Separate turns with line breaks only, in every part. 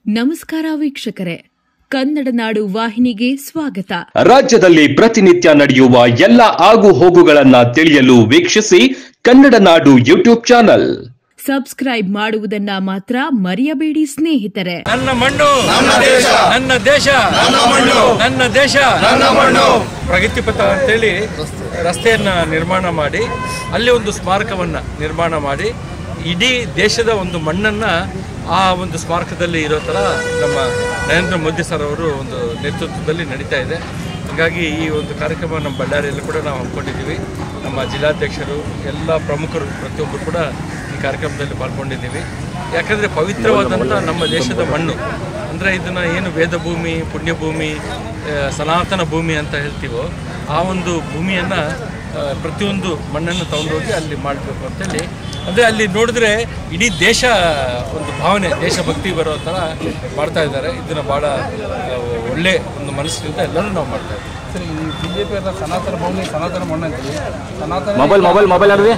ನಮಸ್ಕಾರ ವೀಕ್ಷಕರೇ ಕನ್ನಡ ನಾಡು ವಾಹಿನಿಗೆ ಸ್ವಾಗತ
ರಾಜ್ಯದಲ್ಲಿ ಪ್ರತಿನಿತ್ಯ ನಡೆಯುವ ಎಲ್ಲ ಆಗು ಹೋಗುಗಳನ್ನ ತಿಳಿಯಲು ವೀಕ್ಷಿಸಿ ಕನ್ನಡ ನಾಡು ಯೂಟ್ಯೂಬ್ ಚಾನಲ್
ಸಬ್ಸ್ಕ್ರೈಬ್ ಮಾಡುವುದನ್ನ ಮಾತ್ರ ಮರೆಯಬೇಡಿ ಸ್ನೇಹಿತರೆ
ನನ್ನ ಮಣ್ಣು ನನ್ನ ದೇಶ ನನ್ನ ದೇಶ ನನ್ನ ಮಣ್ಣು ನನ್ನ ದೇಶ ನನ್ನ ಮಣ್ಣು ಪ್ರಗತಿ ಪಥ ಅಂತೇಳಿ ರಸ್ತೆಯನ್ನ ನಿರ್ಮಾಣ ಮಾಡಿ ಅಲ್ಲಿ ಒಂದು ಸ್ಮಾರಕವನ್ನ ನಿರ್ಮಾಣ ಮಾಡಿ ಇಡೀ ದೇಶದ ಒಂದು ಮಣ್ಣನ್ನ ಆ ಒಂದು ಸ್ಮಾರಕದಲ್ಲಿ ಇರೋ ಥರ ನಮ್ಮ ನರೇಂದ್ರ ಮೋದಿ ಸರ್ ಅವರು ಒಂದು ನೇತೃತ್ವದಲ್ಲಿ ನಡೀತಾ ಇದೆ ಹಾಗಾಗಿ ಈ ಒಂದು ಕಾರ್ಯಕ್ರಮ ನಮ್ಮ ಬಳ್ಳಾರಿಯಲ್ಲಿ ಕೂಡ ನಾವು ಹಮ್ಮಿಕೊಂಡಿದ್ದೀವಿ ನಮ್ಮ ಜಿಲ್ಲಾಧ್ಯಕ್ಷರು ಎಲ್ಲ ಪ್ರಮುಖರು ಪ್ರತಿಯೊಬ್ಬರು ಕೂಡ ಈ ಕಾರ್ಯಕ್ರಮದಲ್ಲಿ ಪಾಲ್ಗೊಂಡಿದ್ದೀವಿ ಯಾಕಂದರೆ ಪವಿತ್ರವಾದಂಥ ನಮ್ಮ ದೇಶದ ಮಣ್ಣು ಅಂದರೆ ಇದನ್ನು ಏನು ವೇದ ಭೂಮಿ ಪುಣ್ಯಭೂಮಿ ಆ, ಸನಾತನ ಭೂಮಿ ಅಂತ ಹೇಳ್ತೀವೋ ಆ ಒಂದು ಭೂಮಿಯನ್ನು ಪ್ರತಿಯೊಂದು ಮಣ್ಣನ್ನು ತಗೊಂಡೋಗಿ ಅಲ್ಲಿ ಮಾಡಬೇಕು ಅಂತೇಳಿ ಅಂದರೆ ಅಲ್ಲಿ ನೋಡಿದ್ರೆ ಇಡೀ ದೇಶ ಒಂದು ಭಾವನೆ ದೇಶಭಕ್ತಿ ಬರೋ ಥರ ಮಾಡ್ತಾ ಇದ್ದಾರೆ ಇದನ್ನು ಭಾಳ ಆ, ಒಳ್ಳೆ ಒಂದು ಮನಸ್ಸಿನಿಂದ ಎಲ್ಲರೂ ನಾವು ಮಾಡ್ತಾ ಇದ್ದೀವಿ
ಸರ್ ಈ ಬಿಜೆಪಿ ಅವರ ಸನಾತನ ಭೂಮಿ ಸನಾತನ ಮಣ್ಣು ಅಂತೀವಿ ಸನಾತನ
ಮೊಬೈಲ್ ಮೊಬೈಲ್ ಮೊಬೈಲ್ ಅಲ್ವೇ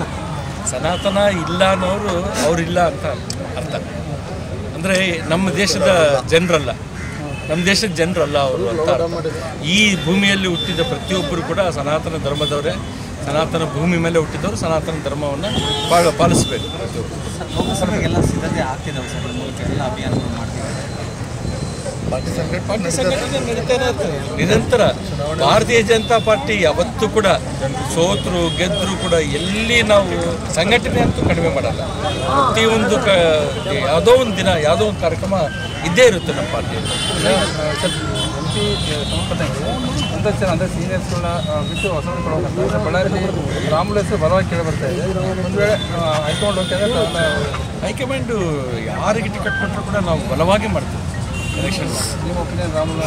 ಸನಾತನ ಇಲ್ಲ ಅನ್ನೋರು ಅವರಿಲ್ಲ ಅಂತ ಅರ್ಥ ಅಂದರೆ ನಮ್ಮ ದೇಶದ ಜನರಲ್ಲ ನಮ್ಮ ದೇಶದ ಜನರಲ್ಲ ಅವರು ಅಂತ ಅರ್ಥ. ಈ ಭೂಮಿಯಲ್ಲಿ ಹುಟ್ಟಿದ ಪ್ರತಿಯೊಬ್ಬರು ಕೂಡ ಸನಾತನ ಧರ್ಮದವರೇ ಸನಾತನ ಭೂಮಿ ಮೇಲೆ ಹುಟ್ಟಿದವರು ಸನಾತನ ಧರ್ಮವನ್ನು ಭಾಳ ಪಾಲಿಸಬೇಕು ಪ್ರತಿಯೊಬ್ಬರು
ಲೋಕಸಭೆಗೆಲ್ಲ ಸಿದ್ಧತೆ ಆಗ್ತಿದ್ದಾವೆ ಸರ್ ಈ ಮೂಲಕ ಎಲ್ಲ ಅಭಿಯಾನಗಳು ಮಾಡ್ತಿದ್ದಾರೆ
ಪಾರ್ಟಿ ಸಂಘಟನೆ ಪಾರ್ಟಿ ಸಂಘಟನೆ ನಡೀತಾನೆ ಇರ್ತದೆ ನಿರಂತರ ಭಾರತೀಯ ಜನತಾ ಪಾರ್ಟಿ ಯಾವತ್ತೂ ಕೂಡ ಸೋತರು ಗೆದ್ದರು ಕೂಡ ಎಲ್ಲಿ ನಾವು ಸಂಘಟನೆ ಅಂತೂ ಕಡಿಮೆ ಮಾಡಲ್ಲ ಪ್ರತಿಯೊಂದು ಕ ಯಾವುದೋ ಒಂದು ದಿನ ಯಾವುದೋ ಒಂದು ಕಾರ್ಯಕ್ರಮ ಇದ್ದೇ ಇರುತ್ತೆ ನಮ್ಮ ಪಾರ್ಟಿಯಲ್ಲಿ
ಸರ್ ಎಂ ಪಿ ಸಂಪತ್ತಂಗೆ ಅಂತ ಅಂದರೆ ಸೀನಿಯರ್ಸ್ಗಳನ್ನ ಬಿಟ್ಟು ಹೊಸಬ್ರು ಕೊಡಬೇಕಂತ ಅಂದ್ರೆ ಬಳ್ಳಾರಿಯಲ್ಲಿ ರಾಮುಲು ಹೆಸರು ಬಲವಾಗಿ ಕೇಳಿ ಬರ್ತಾ ಇದೆ ಒಂದು ವೇಳೆ ಹೈಕಮಾಂಡ್ ಹೋಗ್ತಾ ಇದ್ರೆ ಅದನ್ನ
ಹೈಕಮಾಂಡು ಯಾರಿಗೆ ಟಿಕೆಟ್ ಕೊಟ್ಟರು ಕೂಡ ನಾವು ಬಲವಾಗಿ ಮಾಡ್ತೀವಿ ಎಲೆಕ್ಷನ್
ನಿಮ್ಮ ಒಪಿನಿಯನ್ ರಾಮುಲು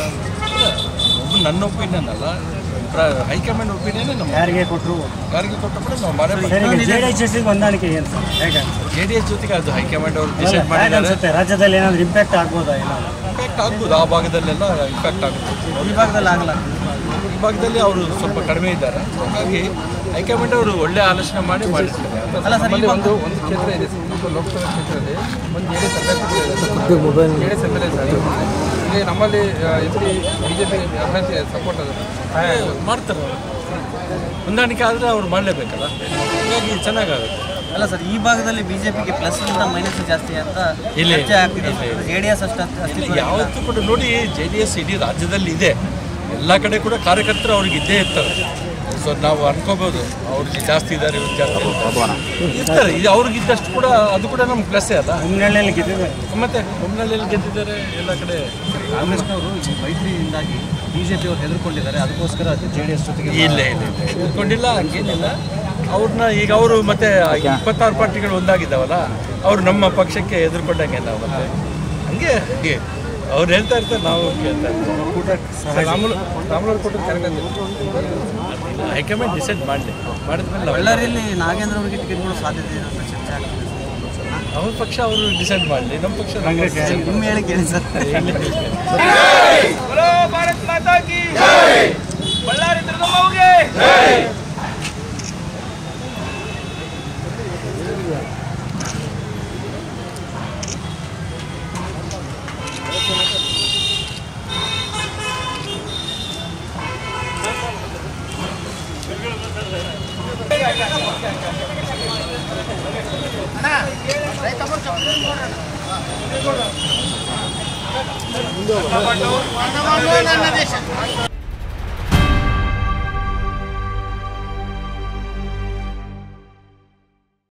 ಒಬ್ಬ ನನ್ನ ಒಪಿನಿಯನ್ ಅಲ್ಲ ಪ್ರ- ಹೈಕಮಾಂಡ್ ಒಪಿನಿಯನ್ ನಮ್ಮ
ಯಾರಿಗೆ ಕೊಟ್ಟರು
ಯಾರಿಗೆ ಕೊಟ್ಟರು ಕೂಡ ನಾವು ಮಾಡೇ ಮಾಡ್ತೀವಿ
ಜೆ ಡಿ ಎಸ್ ಹೊಂದಾಣಿಕೆ ಏನು ಸರ್ ಹೇಗೆ
ಜೆ ಡಿ ಎಸ್ ಜೊತೆಗೆ ಅದು ಹೈಕಮಾಂಡ್ ಅವರು ಡಿಸೈಡ್ ಮಾಡಿದ್ದಾರೆ
ಅನ್ಸುತ್ತೆ ರಾಜ್ಯದಲ್ಲಿ ಏನಾದ್ರು ಇಂಪ್ಯಾಕ್ಟ್ ಆಗ್ಬೋದಾ ಏನಾದ್ರು
ಇಂಪ್ಯಾಕ್ಟ್ ಆಗ್ಬೋದು ಆ ಭಾಗದಲ್ಲೆಲ್ಲ ಇಂಪ್ಯಾಕ್ಟ್ ಆಗುತ್ತೆ
ಈ ಭಾಗದಲ್ಲಿ ಆಗಲ್ಲ
ಈ ಭಾಗದಲ್ಲಿ ಅವರು ಸ್ವಲ್ಪ ಕಡಿಮೆ ಇದ್ದಾರೆ ಹಾಗಾಗಿ ಹೈಕಮಾಂಡ್ ಅವರು ಒಳ್ಳೆ ಆಲೋಚನೆ ಮಾಡಿ ಮಾಡಿರ್ತಾರೆ
ಅಲ್ಲ ಸರ್
ನಮ್ಮಲ್ಲಿ ಒಂದು ಒಂದು ಕ್ಷೇತ್ರ ಇದೆ ಸರ್ ಲೋಕಸಭಾ ಕ್ಷೇತ್ರದಲ್ಲಿ ಒಂದು ಜೆ ಡಿ ಎಸ್ ಅಭ್ಯರ್ಥಿ J D S M L A ಈಗ ನಮ್ಮಲ್ಲಿ M P B J P ಅಭ್ಯರ್ಥಿ ಸಪೋರ್ಟ್ ಅದು
ಮಾಡ್ತಾರೆ ಅವರು ಹೊಂದಾಣಿಕೆ ಆದರೆ ಅವ್ರು ಮಾಡಲೇಬೇಕಲ್ಲ ಹಾಗಾಗಿ ಚೆನ್ನಾಗಾಗುತ್ತೆ
ಅಲ್ಲ ಸರ್ ಈ ಭಾಗದಲ್ಲಿ ಬಿಜೆಪಿಗೆ ಪ್ಲಸ್ ಅಂತ ಮೈನಸ್ ಜಾಸ್ತಿ ಅಂತ
ಇಲ್ಲ,
ಚರ್ಚೆ ಆಗ್ತಿದೆ
ಇಲ್ಲ,
ಜೆ ಡಿ ಎಸ್ ಅಷ್ಟು ಅಸ್ತಿತ್ವ ಇಲ್ಲ.
ಯಾವತ್ತೂ ಕೂಡ ನೋಡಿ ಜೆ ಡಿ ಎಸ್ ಇಡೀ ರಾಜ್ಯದಲ್ಲಿ ಇದೆ ಎಲ್ಲ ಕಡೆ ಕೂಡ ಕಾರ್ಯಕರ್ತರು ಅವ್ರಿಗೆ ಇದ್ದೇ ಇರ್ತಾರೆ ಸೊ ನಾವು ಅನ್ಕೋಬೋದು ಅವ್ರಿಗೆ ಜಾಸ್ತಿ ಇದ್ದಾರೆ ಇವ್ರು ಜಾಸ್ತಿ ಇರ್ತಾರೆ. ಇರ್ತಾರೆ ಇದು ಅವ್ರಿಗಿದ್ದಷ್ಟು ಕೂಡ ಅದು ಕೂಡ ನಮ್ಗೆ ಪ್ಲಸ್ಸೇ ಅಲ್ಲ
ಹಿನ್ನೆಲೆಯಲ್ಲಿ ಗೆದ್ದಿದೆ
ಮತ್ತೆ ಹೊಮ್ಮನಳ್ಳಿಯಲ್ಲಿ ಗೆದ್ದಿದ್ದಾರೆ ಎಲ್ಲ ಕಡೆ
ಕಾಂಗ್ರೆಸ್ನವರು ಈ ಮೈತ್ರಿಯಿಂದಾಗಿ ಬಿಜೆಪಿ ಅವರು ಹೆದರ್ಕೊಂಡಿದ್ದಾರೆ ಅದಕ್ಕೋಸ್ಕರ ಜೆ ಡಿ ಎಸ್ ಜೊತೆಗೆ
ಇಲ್ಲ ಇಲ್ಲ ಇಲ್ಲ ತಿಳ್ಕೊಂಡಿಲ್ಲ ಹಂಗೇನಿಲ್ಲ ಅವ್ರನ್ನ ಈಗ ಅವರು ಮತ್ತೆ ಇಪ್ಪತ್ತಾರು ಪಾರ್ಟಿಗಳು ಒಂದಾಗಿದ್ದಾವಲ್ಲ ಅವರು ನಮ್ಮ ಪಕ್ಷಕ್ಕೆ ಎದುರ್ಕೊಂಡಂಗೆ ನಾವು ಮತ್ತೆ ಹಂಗೆ ಹಂಗೆ ಅವ್ರು ಹೇಳ್ತಾ ಇರ್ತಾರೆ ನಾವು ಕೇಳ್ತಾ ಇರ್ತೀವಿ
ರಾಮುಲು ರಾಮುಲು ಅವ್ರು ಕೊಟ್ಟದ್ದು ಕರೆಕ್ಟ್ ಅಂತ
ಹೈಕಮಾಂಡ್ ಡಿಸೈಡ್ ಮಾಡಲಿ ಮಾಡಿದ್ಮೇಲೆ ನಾವು-
ಬಳ್ಳಾರಿಯಲ್ಲಿ ನಾಗೇಂದ್ರ ಅವರಿಗೆ ಟಿಕೆಟ್ ಕೊಡೋ ಸಾಧ್ಯತೆ ಇದೆ ಅಂತ ಚರ್ಚೆ ಆಗ್ತಿದೆ
ಅವ್ರ ಪಕ್ಷ ಅವರು ಡಿಸೈಡ್ ಮಾಡಲಿ ನಮ್ಮ ಪಕ್ಷ ನಮ್ಮ
ಸರ್, ನಿಮ್ಮ ಹೇಳಿಕೆ ಹೇಳಿ ಸರ್